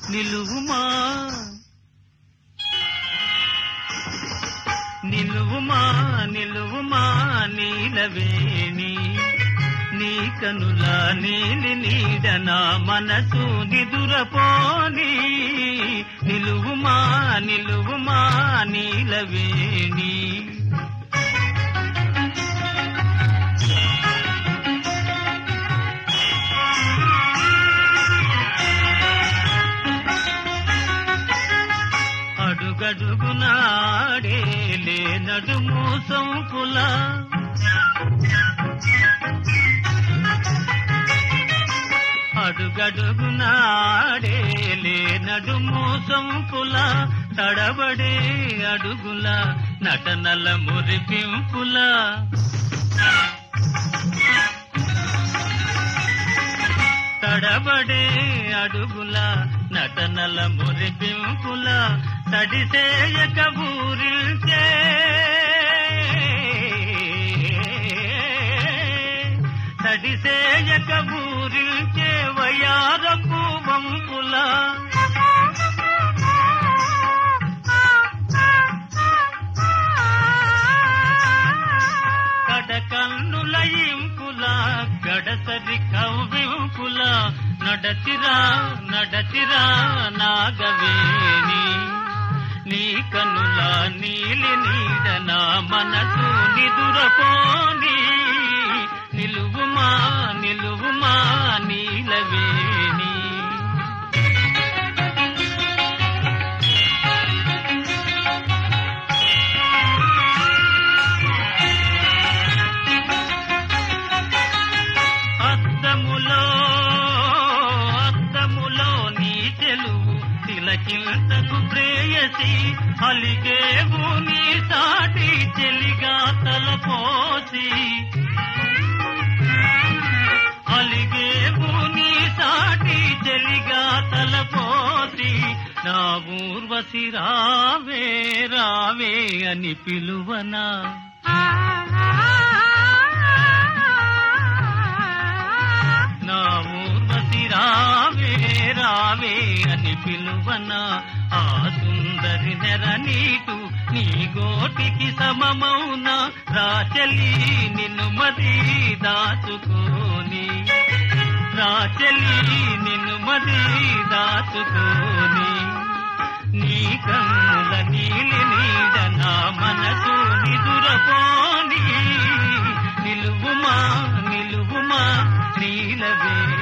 నిలువుమా నిలువుమా నిలువుమా నీలవేణి నీ కనుల నీలి నీడ నా మనసు నిదురపోని నిలువుమా నిలువుమా నీలవేణి అడుగడుగునాడే లే నడుము సొంపుల అడుగడుగునాడే లే నడుము సొంపుల తడబడే అడుగుల నటనల మురిపింపుల తడబడే అడుగుల నటనల మురిపింపుల తడిసేయక ఊరిల్చే తడిసేయక ఊరిల్చే వయారపు వంపుల కడకన్నుల ఇంపుల గడసరి కవ్వింపుల నడచిరా నడచిరా నాగవేణి నీ కనుల నీలి నీడ నా మనసు నిదురపోని నిలువుమా నిలువుమా నీలవేణి అద్దములో అద్దములో నీ తెలుగు తిలకింతకు ప్రేయసి అలిగేవు నీ సాటి చెలిగా తలపోసి అలిగేవు నీ సాటి చెలిగా తలపోసి నా ఊర్వశి రావే రావే అని పిలువనా నా ఊర్వశి రావే రావే అని పిలువన ఆ సుందరి నెర నీటు నీ గోటికి సమమౌన రాచలి నిన్ను మది దాచుకోని రాచలి నిన్ను మది దాచుకోని నీ కన్నుల నీలి నీడ నా మనసు నిదురపోని నిలువుమా నిలువుమా నీలవే